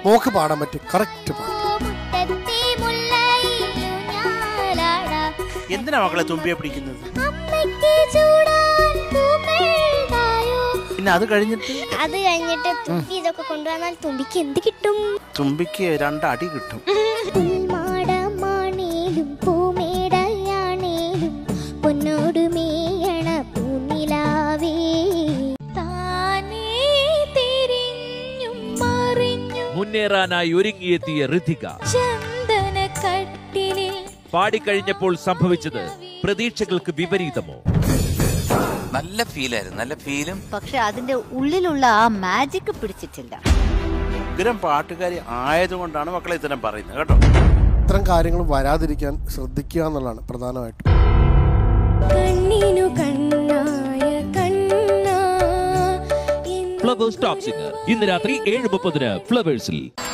Mock പാടാൻ പറ്റും correct പാട്ട് മുറ്റത്തെ മുല്ലയിലൂഞ്ഞാലാടാം. എന്തിനാ മക്കളെ തുമ്പിയെ പിടിക്കുന്നത് അമ്മയ്ക്ക് ചൂടാൻ പൂക്കൾ തായോ. പിന്നെ അത് കഴിഞ്ഞിട്ട് അത് കഴിഞ്ഞിട്ട് തുമ്പി ഇതൊക്കെ കൊണ്ടുവന്നാൽ തുമ്പിക്ക് എന്ത് കിട്ടും തുമ്പിക്ക് രണ്ടടി കിട്ടും പുൽമാടമാണേലും പൂമേടയാണേലും പൊന്നോട് മേയണ പൂനിലാവേ താനേ തിരിഞ്ഞും മറിഞ്ഞും മുന്നേറാനായി ഒരുങ്ങിയെത്തിയ ഋതിക ചന്ദന കട്ടിലിൽ പാടിക്കഴിഞ്ഞപ്പോൾ സംഭവിച്ചത് പ്രതീക്ഷകൾക്ക് വിപരീതമോ നല്ല ഫീലായിരുന്നു നല്ല ഫീലും പക്ഷെ അതിന്റെ ഉള്ളിലുള്ള ആ മാജിക് പിടിച്ചിട്ടില്ല ഉഗ്രം പാട്ടുകാരി ആയതുകൊണ്ടാണ് മക്കളെ ഇത്തരം പറയുന്നത് കേട്ടോ ഇത്തരം കാര്യങ്ങൾ വരാതിരിക്കാൻ ശ്രദ്ധിക്കുക എന്നുള്ളതാണ് പ്രധാനമായിട്ടും കണ്ണിനു കണ്ണായ കണ്ണാ ഫ്ലവേഴ്സ് ടോപ് സിംഗർ ഇന്ന് രാത്രി ഏഴ് മുപ്പതിന് ഫ്ലവേഴ്സിൽ